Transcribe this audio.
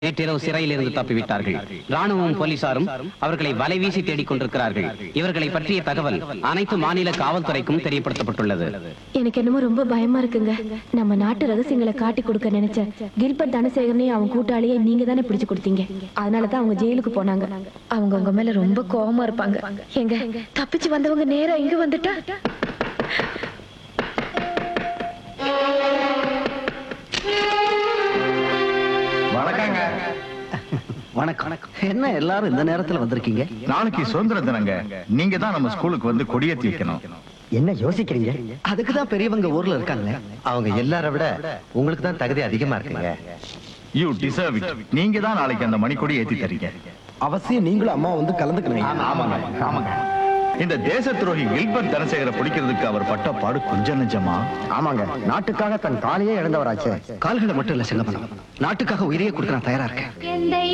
நேற்றிரவு சிறையில் இருந்து தப்பிவிட்டார்கள் ராணுவமும் போலீசாரும் அவர்களை வலைவீசி தேடிக் கொண்டிருக்கிறார்கள் இவர்களை பற்றிய தகவல் அனைத்து மாநில காவல்துறைக்கும் தெரியப்படுத்தப்பட்டுள்ளது எனக்கு என்னமோ ரொம்ப பயமா இருக்குங்க நம்ம நாட்டு ரகசியங்களை காட்டி கொடுக்க நினைச்ச கில்பர்ட் தனசேகரனையும் அவன் கூட்டாளியை நீங்க தானே பிடிச்சு கொடுத்தீங்க அதனாலதான் அவங்க ஜெயிலுக்கு போனாங்க அவங்க உங்க மேல ரொம்ப கோவமா இருப்பாங்க எங்க தப்பிச்சு வந்தவங்க நேரா இங்க வந்துட்டா வணக்கங்க வணக்கம் என்ன எல்லாரும் இந்த நேரத்துல வந்திருக்கீங்க நாளைக்கு சுதந்திர தினங்க நீங்க தான் நம்ம ஸ்கூலுக்கு வந்து கொடியேத்தி வைக்கணும் என்ன யோசிக்கிறீங்க அதுக்கு தான் பெரியவங்க ஊர்ல இருக்காங்க அவங்க எல்லார விட உங்களுக்கு தான் தகுதி அதிகமா இருக்குங்க யூ டிசர்வ் இட் நீங்க தான் நாளைக்கு அந்த மணிக்கொடி ஏத்தி தரீங்க அவசியம் நீங்களும் அம்மா வந்து கலந்துக்கணும் ஆமாங்க ஆமாங்க இந்த தேச துரோகி கில்பர்ட் தனசேகரை பிடிக்கிறதுக்கு அவர் பட்ட பாடு கொஞ்சம் நெஞ்சமா ஆமாங்க நாட்டுக்காக தன் காலையே இழந்தவராச்சு கால்களை மட்டும் இல்ல செல்லப்பணும் நாட்டுக்காக உயிரையே கொடுக்க நான் தயாரா இருக்கேன் எந்தை